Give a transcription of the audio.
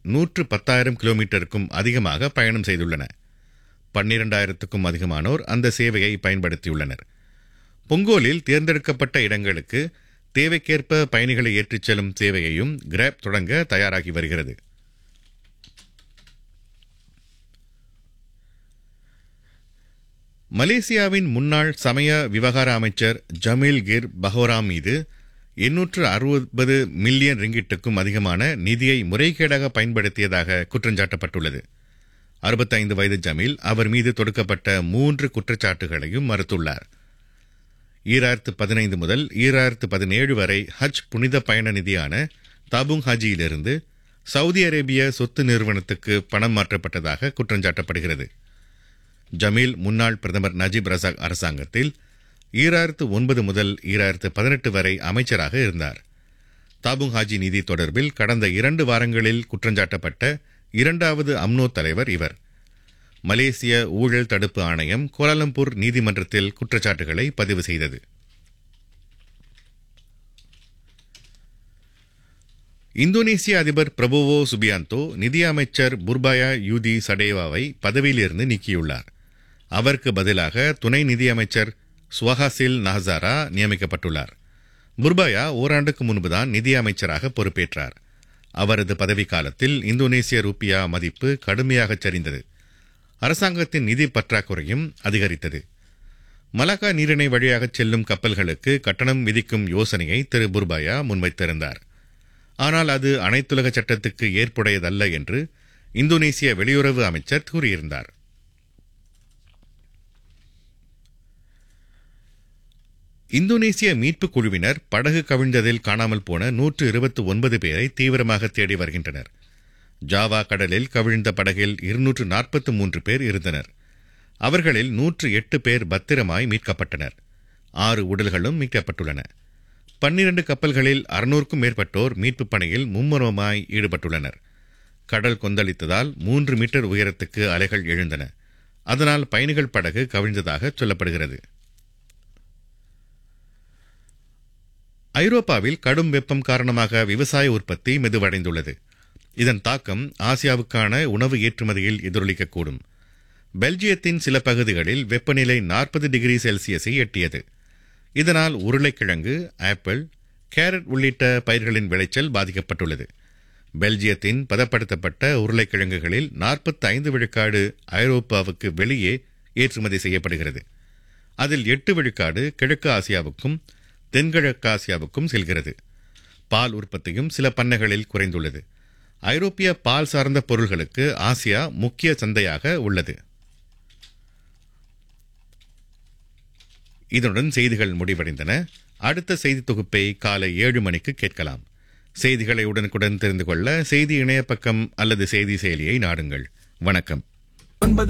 நூற்று பத்தாயிரம் கிலோமீட்டருக்கும் அதிகமாக பயணம் செய்துள்ளன பன்னிரண்டாயிரத்துக்கும் அதிகமானோர் அந்த சேவையை பயன்படுத்தியுள்ளனர் பொங்கோலில் தேர்ந்தெடுக்கப்பட்ட இடங்களுக்கு தேவைக்கேற்ப பயணிகளை ஏற்றிச் செல்லும் சேவையையும் கிராப் தொடங்க தயாராகி வருகிறது மலேசியாவின் முன்னாள் சமய விவகார அமைச்சர் ஜமீல் கிர் பஹோரா மீது எண்ணூற்று அறுபது மில்லியன் ரிங்கிட்டுக்கும் அதிகமான நிதியை முறைகேடாக பயன்படுத்தியதாக குற்றஞ்சாட்டப்பட்டுள்ளது அறுபத்தைந்து வயது ஜமீல் அவர் மீது தொடுக்கப்பட்ட மூன்று குற்றச்சாட்டுகளையும் மறுத்துள்ளார் ஈராயிரத்து பதினைந்து முதல் ஈராயிரத்து பதினேழு வரை ஹஜ் புனித பயண நிதியான தாபுங் ஹாஜியிலிருந்து சவுதி அரேபிய சொத்து நிறுவனத்துக்கு பணம் மாற்றப்பட்டதாக குற்றஞ்சாட்டப்படுகிறது ஜமீல் முன்னாள் பிரதமர் நஜீப் ரசாக் அரசாங்கத்தில் ஈராயிரத்து ஒன்பது முதல் ஈராயிரத்து பதினெட்டு வரை அமைச்சராக இருந்தார் தாபுங் ஹாஜி நிதி தொடர்பில் கடந்த இரண்டு வாரங்களில் குற்றஞ்சாட்டப்பட்ட இரண்டாவது அம்னோ தலைவர் இவர் மலேசிய ஊழல் தடுப்பு ஆணையம் கோலாலம்பூர் நீதிமன்றத்தில் குற்றச்சாட்டுகளை பதிவு செய்தது இந்தோனேசிய அதிபர் பிரபோவோ சுபியாந்தோ நிதியமைச்சர் புர்பாயா யூதி சடேவாவை பதவியிலிருந்து நீக்கியுள்ளார் அவருக்கு பதிலாக துணை நிதியமைச்சர் சுவஹாசில் நஹசாரா நியமிக்கப்பட்டுள்ளார் புர்பாயா ஓராண்டுக்கு முன்புதான் நிதியமைச்சராக பொறுப்பேற்றார் அவரது பதவிக்காலத்தில் இந்தோனேசிய ரூபியா மதிப்பு கடுமையாக சரிந்தது அரசாங்கத்தின் நிதி பற்றாக்குறையும் அதிகரித்தது மலாக்கா நீரிணை வழியாக செல்லும் கப்பல்களுக்கு கட்டணம் விதிக்கும் யோசனையை திரு புர்பாயா முன்வைத்திருந்தார் ஆனால் அது அனைத்துலக சட்டத்துக்கு ஏற்புடையதல்ல என்று இந்தோனேசிய வெளியுறவு அமைச்சர் கூறியிருந்தார் இந்தோனேசிய மீட்புக் குழுவினர் படகு கவிழ்ந்ததில் காணாமல் போன நூற்று இருபத்தி ஒன்பது பேரை தீவிரமாக தேடி வருகின்றனர் ஜாவா கடலில் கவிழ்ந்த படகில் இருநூற்று நாற்பத்தி மூன்று பேர் இருந்தனர் அவர்களில் நூற்று எட்டு பேர் பத்திரமாய் மீட்கப்பட்டனர் ஆறு உடல்களும் மீட்கப்பட்டுள்ளன பன்னிரண்டு கப்பல்களில் அறுநூறுக்கும் மேற்பட்டோர் மீட்புப் பணியில் மும்முரமாய் ஈடுபட்டுள்ளனர் கடல் கொந்தளித்ததால் மூன்று மீட்டர் உயரத்துக்கு அலைகள் எழுந்தன அதனால் பயணிகள் படகு கவிழ்ந்ததாக சொல்லப்படுகிறது ஐரோப்பாவில் கடும் வெப்பம் காரணமாக விவசாய உற்பத்தி மெதுவடைந்துள்ளது இதன் தாக்கம் ஆசியாவுக்கான உணவு ஏற்றுமதியில் எதிரொலிக்கக்கூடும் பெல்ஜியத்தின் சில பகுதிகளில் வெப்பநிலை நாற்பது டிகிரி செல்சியஸை எட்டியது இதனால் உருளைக்கிழங்கு ஆப்பிள் கேரட் உள்ளிட்ட பயிர்களின் விளைச்சல் பாதிக்கப்பட்டுள்ளது பெல்ஜியத்தின் பதப்படுத்தப்பட்ட உருளைக்கிழங்குகளில் நாற்பத்தி ஐந்து விழுக்காடு ஐரோப்பாவுக்கு வெளியே ஏற்றுமதி செய்யப்படுகிறது அதில் எட்டு விழுக்காடு கிழக்கு ஆசியாவுக்கும் தென்கிழக்கு ஆசியாவுக்கும் செல்கிறது பால் உற்பத்தியும் சில பண்ணைகளில் குறைந்துள்ளது ஐரோப்பிய பால் சார்ந்த பொருள்களுக்கு ஆசியா முக்கிய சந்தையாக உள்ளது இதனுடன் செய்திகள் முடிவடைந்தன அடுத்த செய்தி தொகுப்பை காலை ஏழு மணிக்கு கேட்கலாம் செய்திகளை உடனுக்குடன் தெரிந்து கொள்ள செய்தி இணைய பக்கம் அல்லது செய்தி செயலியை நாடுங்கள் வணக்கம்